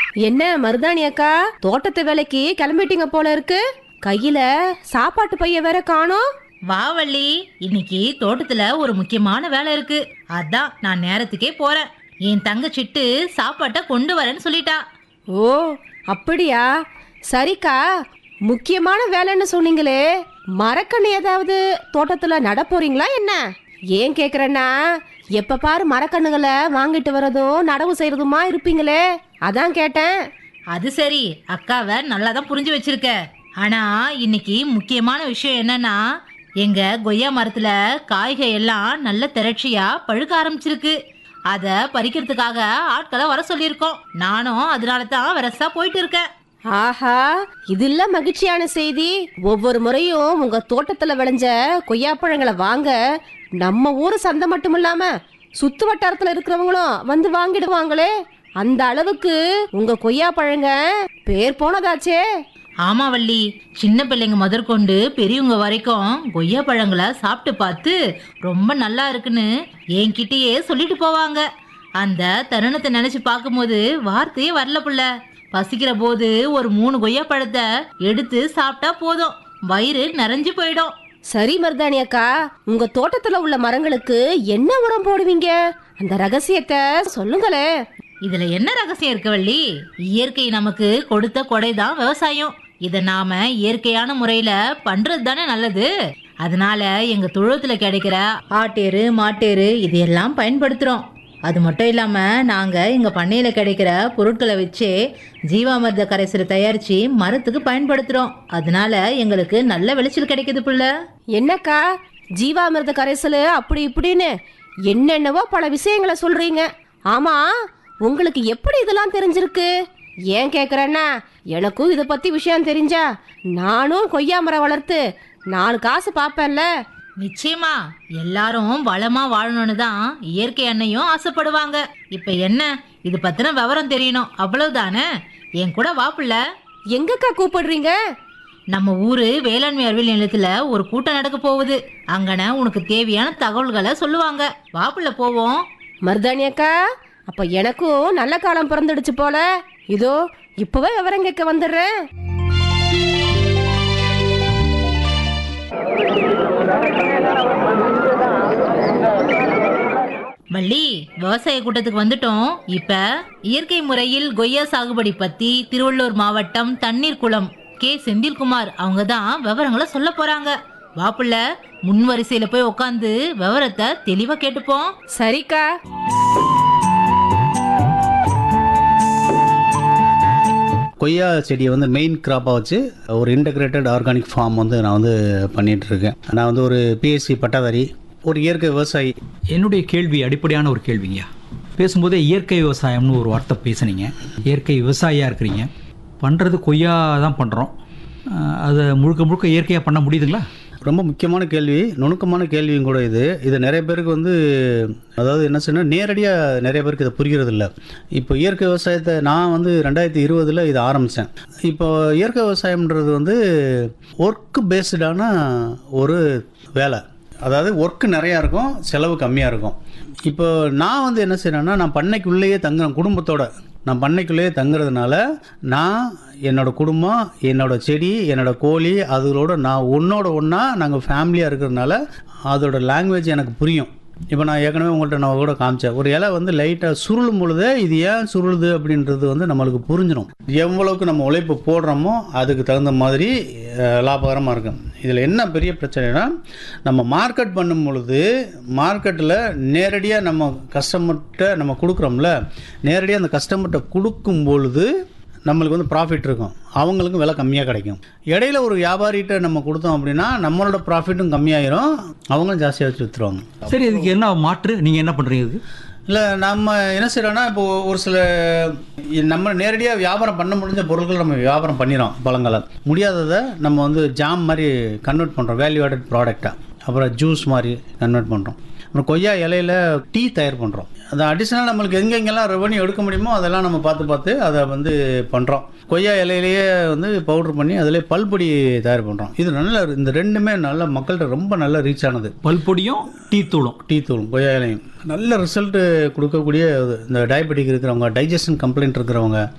என்ன மருதாணி அக்கா தோட்டத்து வேலைக்கு கிளம்பிட்டீங்க போல இருக்கு கையில சாப்பாட்டு பைய வேற காணோம் வா வள்ளி இன்னைக்கு தோட்டத்துல ஒரு முக்கியமான வேலை இருக்கு அதான் நான் நேரத்துக்கே போறேன் என் தங்கச்சிட்டு சாப்பாட்டை கொண்டு வரேன்னு சொல்லிட்டா ஓ அப்படியா சரிக்கா முக்கியமான வேலைன்னு சொன்னீங்களே மரக்கண்ணு ஏதாவது தோட்டத்துல நட போறீங்களா என்ன ஏன் கேக்குறேன்னா எப்ப பாரு மரக்கண்ணுகளை வாங்கிட்டு வரதும் நடவு செய்யறதுமா இருப்பீங்களே அதான் கேட்டேன் அது சரி அக்காவை நல்லா தான் புரிஞ்சு வச்சிருக்க ஆனா இன்னைக்கு முக்கியமான விஷயம் என்னன்னா எங்க கொய்யா மரத்துல காய்கள் எல்லாம் நல்ல திரட்சியா பழுக்க ஆரம்பிச்சிருக்கு அத பறிக்கிறதுக்காக ஆட்களை வர சொல்லியிருக்கோம் நானும் அதனால தான் வரசா போயிட்டு இருக்கேன் ஆஹா இதுல மகிழ்ச்சியான செய்தி ஒவ்வொரு முறையும் உங்க தோட்டத்துல விளைஞ்ச கொய்யாப்பழங்களை வாங்க நம்ம ஊரு சந்தை மட்டும் இல்லாம சுத்து வட்டாரத்துல இருக்கிறவங்களும் வந்து வாங்கிடுவாங்களே அந்த அளவுக்கு உங்க கொய்யாப்பழங்க பேர் போனதாச்சே ஆமா வள்ளி சின்ன பிள்ளைங்க முதற்கொண்டு பெரியவங்க வரைக்கும் கொய்யா பழங்களை சாப்பிட்டு பார்த்து ரொம்ப நல்லா இருக்குன்னு என்கிட்டயே சொல்லிட்டு போவாங்க அந்த தருணத்தை நினைச்சு பார்க்கும்போது வார்த்தையே வரல புள்ள பசிக்கிற போது ஒரு மூணு கொய்யா பழத்தை எடுத்து சாப்பிட்டா போதும் வயிறு நிறைஞ்சு போயிடும் சரி மருதாணி அக்கா உங்க தோட்டத்துல உள்ள மரங்களுக்கு என்ன உரம் போடுவீங்க அந்த ரகசியத்தை சொல்லுங்களே இதுல என்ன ரகசியம் இருக்கு வள்ளி இயற்கை நமக்கு கொடுத்த கொடைதான் விவசாயம் இதை நாம இயற்கையான முறையில பண்றது தானே நல்லது அதனால எங்க தொழுவத்துல கிடைக்கிற ஆட்டேரு மாட்டேரு இதையெல்லாம் பயன்படுத்துறோம் அது மட்டும் இல்லாம நாங்க எங்க பண்ணையில கிடைக்கிற பொருட்களை வச்சே ஜீவாமிர்த கரைசலை தயாரிச்சு மரத்துக்கு பயன்படுத்துறோம் அதனால எங்களுக்கு நல்ல விளைச்சல் கிடைக்குது புள்ள என்னக்கா ஜீவாமிர்த கரைசல் அப்படி இப்படின்னு என்னென்னவோ பல விஷயங்களை சொல்றீங்க ஆமா உங்களுக்கு எப்படி இதெல்லாம் தெரிஞ்சிருக்கு ஏன் கேக்குறேன்னா எனக்கும் இதை பத்தி விஷயம் தெரிஞ்சா நானும் கொய்யா மரம் வளர்த்து நாலு காசு பாப்பேன்ல நிச்சயமா எல்லாரும் வளமா வாழணும்னு தான் இயற்கை அன்னையும் ஆசைப்படுவாங்க இப்ப என்ன இது பத்தின விவரம் தெரியணும் அவ்வளவுதானே என் கூட வாப்புல எங்கக்கா கூப்பிடுறீங்க நம்ம ஊரு வேளாண்மை அறிவியல் நிலையத்துல ஒரு கூட்டம் நடக்க போகுது அங்கன உனக்கு தேவையான தகவல்களை சொல்லுவாங்க வாப்புல போவோம் மருதாணி அக்கா அப்ப எனக்கும் நல்ல காலம் பிறந்துடுச்சு போல இதோ இப்பவே விவரம் கேட்க வந்துடுறேன் வள்ளி விவசாய கூட்டத்துக்கு வந்துட்டோம் இப்ப இயற்கை முறையில் கொய்யா சாகுபடி பத்தி திருவள்ளூர் மாவட்டம் தண்ணீர் குளம் கே செந்தில்குமார் அவங்க தான் விவரங்களை சொல்ல போறாங்க வாப்புல முன் வரிசையில போய் உட்காந்து விவரத்தை தெளிவா கேட்டுப்போம் சரிக்கா கொய்யா செடியை வந்து மெயின் கிராப்பாக வச்சு ஒரு இன்டகிரேட்டட் ஆர்கானிக் ஃபார்ம் வந்து நான் வந்து பண்ணிட்டு இருக்கேன் நான் வந்து ஒரு பிஎஸ்சி பட்டாதாரி ஒரு இயற்கை விவசாயி என்னுடைய கேள்வி அடிப்படையான ஒரு கேள்விங்கய்யா பேசும்போதே இயற்கை விவசாயம்னு ஒரு வார்த்தை பேசுனீங்க இயற்கை விவசாயியாக இருக்கிறீங்க பண்ணுறது கொய்யா தான் பண்ணுறோம் அதை முழுக்க முழுக்க இயற்கையாக பண்ண முடியுதுங்களா ரொம்ப முக்கியமான கேள்வி நுணுக்கமான கேள்வியும் கூட இது இது நிறைய பேருக்கு வந்து அதாவது என்ன சொன்னால் நேரடியாக நிறைய பேருக்கு இதை புரிகிறது இல்லை இப்போ இயற்கை விவசாயத்தை நான் வந்து ரெண்டாயிரத்தி இருபதில் இதை ஆரம்பித்தேன் இப்போ இயற்கை விவசாயம்ன்றது வந்து ஒர்க் பேஸ்டான ஒரு வேலை அதாவது ஒர்க்கு நிறையா இருக்கும் செலவு கம்மியாக இருக்கும் இப்போ நான் வந்து என்ன செய்கிறேன்னா நான் பண்ணைக்குள்ளேயே தங்குறேன் குடும்பத்தோட நான் பண்ணைக்குள்ளேயே தங்குறதுனால நான் என்னோட குடும்பம் என்னோட செடி என்னோட கோழி அதுகளோட நான் ஒன்றோட ஒன்றா நாங்கள் ஃபேமிலியாக இருக்கிறதுனால அதோட லாங்குவேஜ் எனக்கு புரியும் இப்போ நான் ஏற்கனவே உங்கள்கிட்ட நான் கூட காமிச்சேன் ஒரு இலை வந்து லைட்டாக சுருளும் பொழுதே இது ஏன் சுருளுது அப்படின்றது வந்து நம்மளுக்கு புரிஞ்சிடும் எவ்வளவுக்கு நம்ம உழைப்பு போடுறோமோ அதுக்கு தகுந்த மாதிரி லாபகரமாக இருக்கும் இதில் என்ன பெரிய பிரச்சனைனா நம்ம மார்க்கெட் பண்ணும் பொழுது மார்க்கெட்டில் நேரடியாக நம்ம கஸ்டமர்கிட்ட நம்ம கொடுக்குறோம்ல நேரடியாக அந்த கஸ்டமர்கிட்ட கொடுக்கும் பொழுது நம்மளுக்கு வந்து ப்ராஃபிட் இருக்கும் அவங்களுக்கும் விலை கம்மியாக கிடைக்கும் இடையில ஒரு வியாபாரிகிட்ட நம்ம கொடுத்தோம் அப்படின்னா நம்மளோட ப்ராஃபிட்டும் கம்மியாயிரும் அவங்களும் ஜாஸ்தியாக வச்சு விற்றுருவாங்க சரி இதுக்கு என்ன மாற்று நீங்கள் என்ன பண்ணுறீங்க இதுக்கு இல்லை நம்ம என்ன செய்கிறோன்னா இப்போ ஒரு சில நம்ம நேரடியாக வியாபாரம் பண்ண முடிஞ்ச பொருட்கள் நம்ம வியாபாரம் பண்ணிடுறோம் பழங்களை முடியாததை நம்ம வந்து ஜாம் மாதிரி கன்வெர்ட் பண்ணுறோம் வேல்யூ ஆடட் ப்ராடக்டாக அப்புறம் ஜூஸ் மாதிரி கன்வெர்ட் பண்ணுறோம் அப்புறம் கொய்யா இலையில டீ தயார் பண்ணுறோம் அது அடிஷ்னலாக நம்மளுக்கு எங்கெங்கெல்லாம் ரெவன்யூ எடுக்க முடியுமோ அதெல்லாம் நம்ம பார்த்து பார்த்து அதை வந்து பண்ணுறோம் கொய்யா இலையிலேயே வந்து பவுடர் பண்ணி அதிலே பல்பொடி தயார் பண்ணுறோம் இது நல்ல இந்த ரெண்டுமே நல்ல மக்கள்கிட்ட ரொம்ப நல்ல ரீச் ஆனது பல்பொடியும் டீ தூளும் டீ தூளும் கொய்யா இலையும் நல்ல ரிசல்ட்டு கொடுக்கக்கூடிய இது. இந்த டயபெட்டிக் இருக்கிறவங்க டைஜஷன் கம்ப்ளைண்ட் இருக்கிறவங்க